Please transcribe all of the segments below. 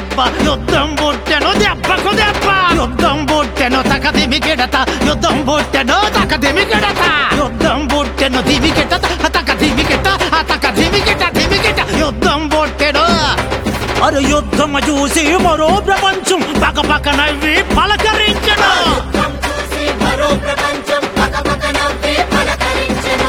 దెబ్బ యుద్ధం పుట్టెను దెబ్బకు దెబ్బ యుద్ధం పుట్టెను తక దిమికెడత యుద్ధం పుట్టెను తక దిమికెడత యుద్ధం పుట్టెను దిమికెట తక దిమికెట తక దిమికెట దిమికెట యుద్ధం పుట్టెను అరు యుద్ధం చూసి మరో ప్రపంచం పక్క పక్క నవ్వి పలకరించను యుద్ధం చూసి మరో ప్రపంచం పకపక నవ్వి పలకరించెను.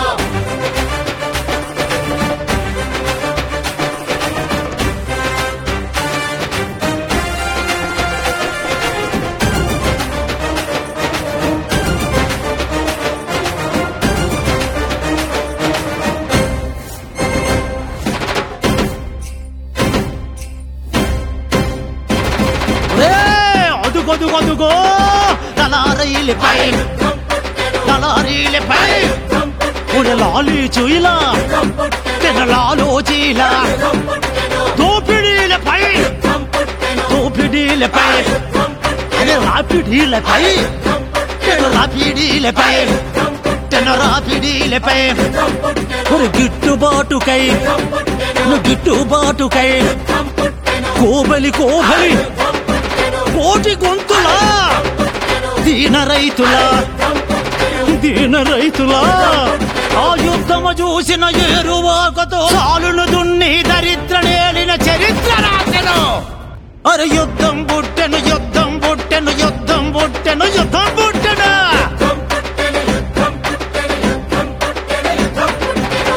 ఏ, అదుగదుగు అదుగో తలారీలపై యుద్ధం పుట్టెను, తలారీలపై యుద్ధం పుట్టెను, ఉడలాలి చూయిలా యుద్ధం పుట్టెను, తెనలాలో చీలా యుద్ధం పుట్టెను, దోపిడీలపై యుద్ధం పుట్టెను, దోపిడీలపై యుద్ధం పుట్టెను, తెన రాపిడీలపై యుద్ధం పుట్టెను, తెన రాపిడీలపై యుద్ధం పుట్టెను, తెన రాపిడీలపై యుద్ధం పుట్టెను, ఒక గిట్టుబాటుకై యుద్ధం పుట్టెను, నువ్వు గిట్టుబాటుకై యుద్ధం పుట్టెను, కోబలి కోబలి యుద్ధం పుట్టెను, కోటి గొంతులా దీన రైతులా యుద్ధం పుట్టెను, దీన రైతులా ఆ యుద్ధము చూసిన ఏరువాకతో చాలును దున్ని దరిద్ర నేలిన చరిత్ర రాసెను అరే యుద్ధం పుట్టెను యుద్ధం పుట్టెను యుద్ధం పుట్టెను యుద్ధం పుట్టెను యుద్ధం పుట్టెను, యుద్ధం పుట్టెను, యుద్ధం పుట్టెను, యుద్ధం పుట్టెను.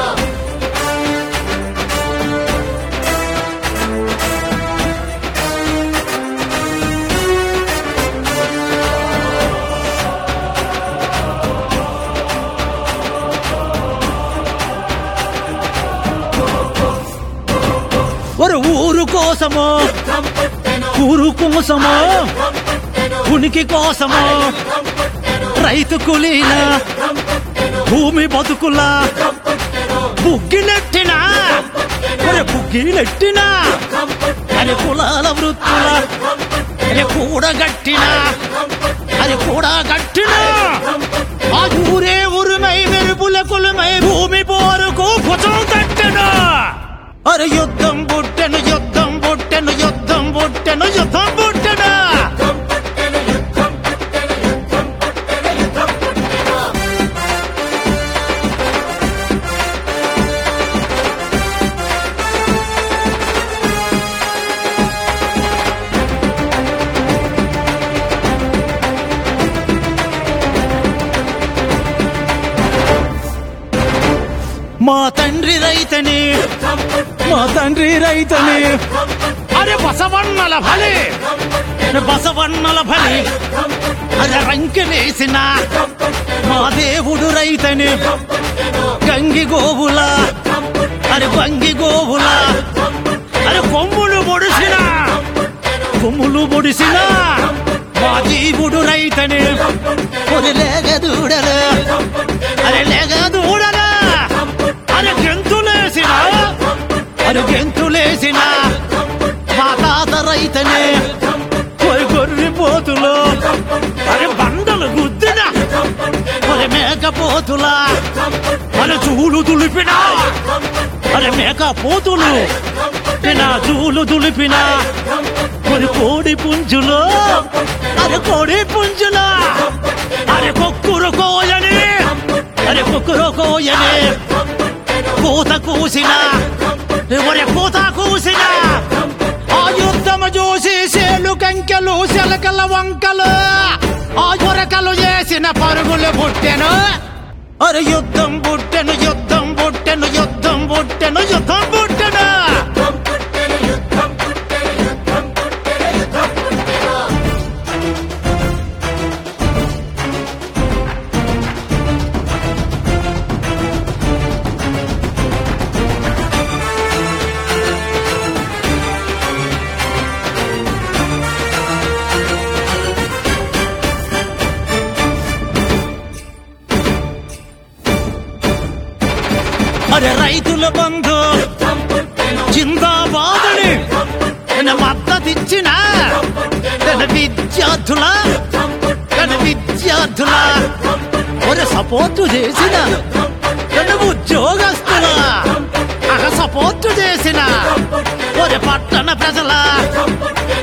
ఒక ఊరు కోసము యుద్ధం పుట్టెను, ఊరు కోసము యుద్ధం పుట్టెను, ఉనికి కోసము యుద్ధం పుట్టెను, రైతు కులీన యుద్ధం పుట్టెను, భూమి బతుకులా యుద్ధం పుట్టెను, బుగ్గినెట్టిన ఒరే బుగ్గినెట్టిన యుద్ధం పుట్టెను, అరే కులాల వృత్తుల యుద్ధం పుట్టెను, అరే కూడగట్టిన యుద్ధం పుట్టెను, అరే కూడగట్టిన యుద్ధం పుట్టెను, ఆ ఊరే ఉరుమై మెరుపుల కులమై భూమి పోరుకు భుజం తట్టెను అరే యుద్ధం పుట్టెను యుద్ధం పుట్టెను యుద్ధం పుట్టెను యుద్ధం పుట్టెను యుద్ధం పుట్టెను, యుద్ధం పుట్టెను, యుద్ధం పుట్టెను, యుద్ధం పుట్టెను. మా తండ్రి రైతని యుద్ధం పుట్టెను, మా తండ్రి రైతని యుద్ధం పుట్టెను, అరే బసవన్నల బలి యుద్ధం పుట్టెను, బసవన్నల బలి యుద్ధం పుట్టెను, అరే రంకెలేసిన యుద్ధం పుట్టెను, మా దేవుడు రైతని యుద్ధం పుట్టెను, గంగి గోవుల యుద్ధం పుట్టెను, అరే వంగి గోవుల యుద్ధం పుట్టెను, అరే కొమ్ములు పొడిసిన యుద్ధం పుట్టెను, కొమ్ములు పొడిసిన మా జీవుడు రైతని యుద్ధం పుట్టెను, ఒరి లేగ దూడలు యుద్ధం పుట్టెను, అరే లేగ దూడలు యుద్ధం పుట్టెను, అరే గెంతులేసిన యుద్ధం పుట్టెను, అరే గెంతులేసిన యుద్ధం పుట్టెను, మా తాత రైతని యుద్ధం పుట్టెను, ఒరి గొర్రె పోతులు యుద్ధం పుట్టెను, అరే బండలు గుద్దిన యుద్ధం పుట్టెను, ఒరి మేకపోతుల యుద్ధం పుట్టెను, అరే చూలు దులిపిన యుద్ధం పుట్టెను, అరే మేకపోతులు యుద్ధం పుట్టెను, నా చూలు దులిపిన యుద్ధం పుట్టెను, మరి కోడి పుంజులో అరే కోడి పుంజులో అరే కొక్కురు కోయని అరే కొక్కురు కోయని యుద్ధం పుట్టెను, కూత కూసిన ఒరే కూత కూసిన ఆ యుద్ధము చూసి సేలు కంకెలు శలకల వంకలు ఆ యొరకలు చేసిన పరుగులు పుట్టెను అరే యుద్ధం పుట్టెను యుద్ధం పుట్టెను యుద్ధం పుట్టెను యుద్ధం పుట్టెను యుద్ధం పుట్టెను, యుద్ధం పుట్టెను, యుద్ధం పుట్టెను, యుద్ధం పుట్టెను. అరే రైతుల బంధు యుద్ధం పుట్టెను, జిందాబాదుని యుద్ధం పుట్టెను, తన మద్దతిచ్చిన యుద్ధం పుట్టెను, తన విద్యార్థుల యుద్ధం పుట్టెను, తన విద్యార్థుల యుద్ధం పుట్టెను, ఒక సపోర్టు చేసిన యుద్ధం పుట్టెను, తన ఉద్యోగస్తుల అక సపోర్టు చేసిన యుద్ధం పుట్టెను, ఒక పట్టణ ప్రజల యుద్ధం పుట్టెను,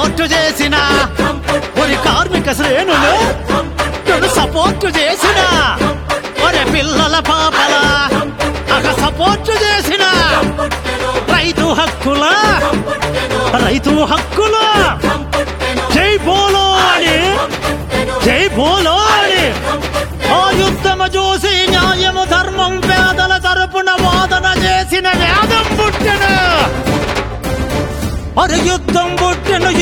సపోర్ట్ చేసిన ఒరి కార్మిక శ్రేణులు నేను సపోర్ట్ చేసిన ఒరే పిల్లల పాపల అక సపోర్ట్ చేసిన రైతు హక్కుల రైతు హక్కుల జై బోలో అని జై బోలో అని ఆ యుద్ధము చూసి న్యాయము ధర్మం పేదల తరపున వాదన చేసిన వేదం పుట్టెను అరే యుద్ధం పుట్టెను